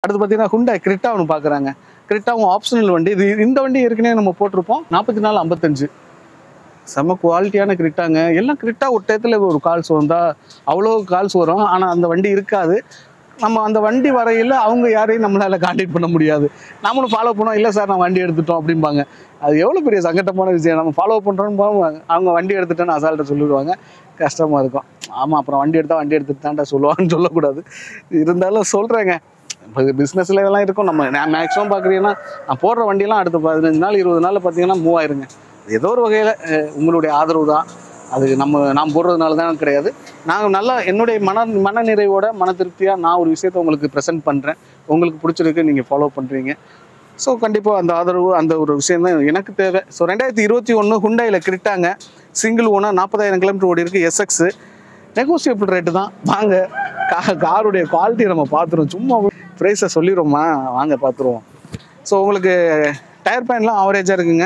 அடுத்து பார்த்தீங்கன்னா ஹுண்டா கிரிட்டா ஒன்று பார்க்குறாங்க கிரிட்டாவும் ஆப்ஷனல் வண்டி இது இந்த வண்டி ஏற்கனவே நம்ம போட்டிருப்போம் நாற்பத்தி நாலு ஐம்பத்தஞ்சு செம்ம குவாலிட்டியான கிரிட்டாங்க எல்லாம் கிரிட்டா ஒரு டயத்தில் ஒரு கால்ஸ் வந்தால் அவ்வளோ கால்ஸ் வரும் ஆனால் அந்த வண்டி இருக்காது நம்ம அந்த வண்டி வரையில் அவங்க யாரையும் நம்மளால கான்டாக்ட் பண்ண முடியாது நம்மளும் ஃபாலோ பண்ணோம் இல்லை சார் நான் வண்டி எடுத்துட்டோம் அப்படிம்பாங்க அது எவ்வளோ பெரிய சங்கட்டமான விஷயம் நம்ம ஃபாலோ பண்ணுறோன்னு அவங்க வண்டி எடுத்துட்டேன்னு அசால்ட்டை சொல்லிடுவாங்க கஷ்டமாக இருக்கும் ஆமாம் அப்புறம் வண்டி எடுத்தால் வண்டி எடுத்துட்டு தான்டா சொல்லுவாங்கன்னு சொல்லக்கூடாது இருந்தாலும் சொல்கிறேங்க இப்போ பிஸ்னஸில் இதெல்லாம் இருக்கும் நம்ம நான் மேக்ஸிமம் பார்க்குறீங்கன்னா நான் போடுற வண்டியெல்லாம் அடுத்த பதினஞ்சு நாள் இருபது நாள் பார்த்தீங்கன்னா மூவ் ஆயிருங்க ஏதோ ஒரு வகையில் உங்களுடைய ஆதரவு தான் அது நம்ம நான் போடுறதுனால தான் கிடையாது நான் நல்லா என்னுடைய மன மன நிறைவோட மன திருப்தியாக நான் ஒரு விஷயத்த உங்களுக்கு ப்ரெசென்ட் பண்ணுறேன் உங்களுக்கு பிடிச்சிருக்கு நீங்கள் ஃபாலோ பண்ணுறீங்க ஸோ கண்டிப்பாக அந்த ஆதரவு அந்த ஒரு விஷயம் தான் எனக்கு தேவை ஸோ ரெண்டாயிரத்தி இருபத்தி ஒன்று ஹுண்டாயில் கிரிட்டாங்க சிங்கிள் ஓனர் நாற்பதாயிரம் கிலோமீட்டர் ஓடி இருக்குது எஸ்எக்ஸு நெகோசியபிள் ரேட்டு தான் வாங்க கா காருடைய குவாலிட்டி நம்ம பார்த்துருவோம் சும்மா ப்ரைஸை சொல்லிடுவோமா வாங்க பார்த்துருவோம் ஸோ உங்களுக்கு டயர் பேன்லாம் ஆவரேஜாக இருக்குங்க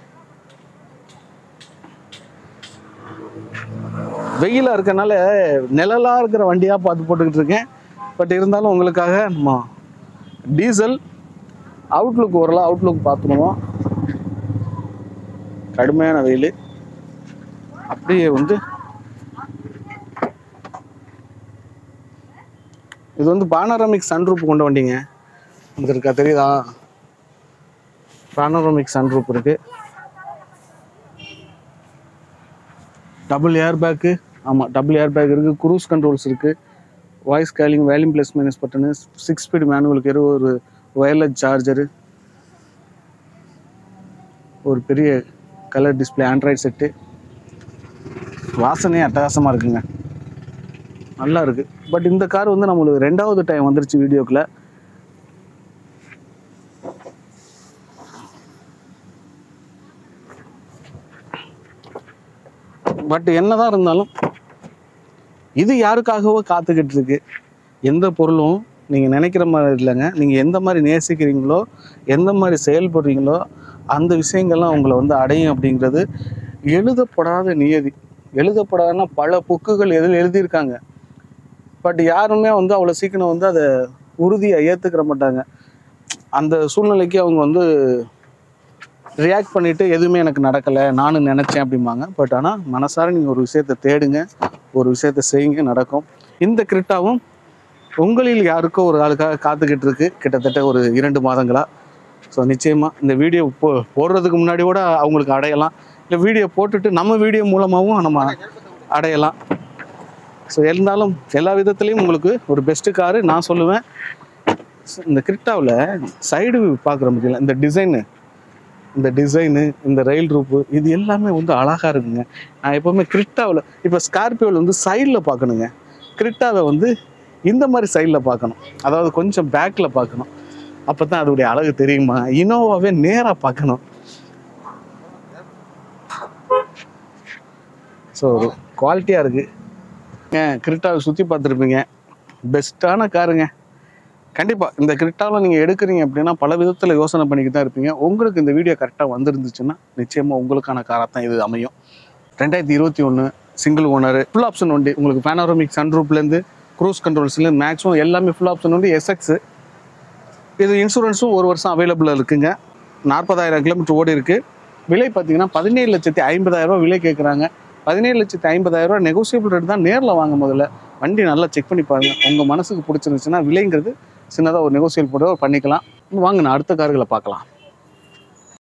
வெயிலாக இருக்கனால நிழலாக இருக்கிற வண்டியாக பார்த்து போட்டுக்கிட்டு இருக்கேன் பட் இருந்தாலும் உங்களுக்காக நம்ம டீசல் அவுட்லுக் ஓரளவு அவுட்லுக் பார்த்துருவோம் கடுமையான வெயில் அப்படியே வந்து இது வந்து பானரமிக் சன்ரூப் கொண்ட வண்டிங்க இங்க இருக்கா தெரியுதா பானரமிக் சன்ரூப் இருக்கு டபுள் ஏர் பேக்கு ஆமாம் டபுள் ஏர் பேக் இருக்குது குரூஸ் கண்ட்ரோல்ஸ் இருக்குது voice calling volume plus minus button six speed மேனுவலுக்கு இரு ஒரு ஒயர்லெஸ் சார்ஜரு ஒரு பெரிய கலர் டிஸ்பிளே ஆண்ட்ராய்டு செட்டு வாசனையே அட்டகாசமாக இருக்குங்க நல்லா இருக்கு பட் இந்த கார் வந்து நம்மளுக்கு ரெண்டாவது டைம் வந்துருச்சு வீடியோக்குள்ள பட் என்னதான் இருந்தாலும் இது யாருக்காகவோ காத்துக்கிட்டு இருக்கு எந்த பொருளும் நீங்கள் நினைக்கிற மாதிரி இல்லைங்க நீங்கள் எந்த மாதிரி நேசிக்கிறீங்களோ எந்த மாதிரி செயல்படுறீங்களோ அந்த விஷயங்கள்லாம் உங்களை வந்து அடையும் அப்படிங்கிறது எழுதப்படாத நியதி எழுதப்படாதன்னா பல புக்குகள் எதில் எழுதியிருக்காங்க பட் யாருமே வந்து அவ்வளோ சீக்கிரம் வந்து அதை உறுதியாக ஏற்றுக்கிற மாட்டாங்க அந்த சூழ்நிலைக்கு அவங்க வந்து ரியாக்ட் பண்ணிட்டு எதுவுமே எனக்கு நடக்கலை நானும் நினச்சேன் அப்படிம்பாங்க பட் ஆனால் மனசார நீங்கள் ஒரு விஷயத்தை தேடுங்க ஒரு விஷயத்தை செய்யுங்க நடக்கும் இந்த கிரிட்டாவும் உங்களில் யாருக்கோ ஒரு ஆளுக்காக காத்துக்கிட்டு இருக்கு கிட்டத்தட்ட ஒரு இரண்டு மாதங்களா ஸோ நிச்சயமாக இந்த வீடியோ போ போடுறதுக்கு முன்னாடி கூட அவங்களுக்கு அடையலாம் இல்லை வீடியோ போட்டுட்டு நம்ம வீடியோ மூலமாகவும் நம்ம அடையலாம் ஸோ இருந்தாலும் எல்லா விதத்துலேயும் உங்களுக்கு ஒரு பெஸ்ட்டு காரு நான் சொல்லுவேன் இந்த கிரிட்டாவில் சைடு பார்க்குற முடியல இந்த டிசைனு இந்த டிசைனு இந்த ரயில் ரூப்பு இது எல்லாமே வந்து அழகாக இருக்குங்க நான் எப்போவுமே கிரிட்டாவில் இப்போ ஸ்கார்பியோவில் வந்து சைடில் பார்க்கணுங்க கிரிட்டாவை வந்து இந்த மாதிரி சைடில் பார்க்கணும் அதாவது கொஞ்சம் பேக்கில் பார்க்கணும் அப்போ தான் அதோடைய அழகு தெரியுமா இனோவாவே நேராக பார்க்கணும் ஸோ குவாலிட்டியாக இருக்குது கிரிட்டாவை சுற்றி பார்த்துருப்பீங்க பெஸ்ட்டான காருங்க கண்டிப்பாக இந்த கிரிட்டாவில் நீங்கள் எடுக்கிறீங்க அப்படின்னா பல விதத்தில் யோசனை பண்ணிக்கிட்டு தான் இருப்பீங்க உங்களுக்கு இந்த வீடியோ கரெக்டாக வந்துருந்துச்சுன்னா நிச்சயமாக உங்களுக்கான காராக தான் இது அமையும் ரெண்டாயிரத்தி இருபத்தி ஒன்று சிங்கிள் ஓனர் ஃபுல் ஆப்ஷன் வண்டி உங்களுக்கு பேனரோமிக் சன்ரூப்லேருந்து க்ரூஸ் கண்ட்ரோல்ஸ்லேருந்து மேக்ஸிமம் எல்லாமே ஃபுல் ஆப்ஷன் வண்டி எஸ்எக்ஸு இது இன்சூரன்ஸும் ஒரு வருஷம் அவைலபிளாக இருக்குங்க நாற்பதாயிரம் கிலோமீட்டர் ஓடி இருக்குது விலை பார்த்தீங்கன்னா பதினேழு லட்சத்தி ஐம்பதாயிரம் ரூபாய் விலை கேட்குறாங்க பதினேழு லட்சத்தி ஐம்பதாயிரம் ரூபாய் நெகோசியபிள் ரேட் தான் நேரில் வாங்க முதல்ல வண்டி நல்லா செக் பண்ணி பாருங்க உங்கள் மனசுக்கு பிடிச்சிருந்துச்சுன்னா விலைங்கிறது சின்னதாக ஒரு நெகோசியல் போட்டு பண்ணிக்கலாம் வாங்க நான் அடுத்த கார்களை பார்க்கலாம்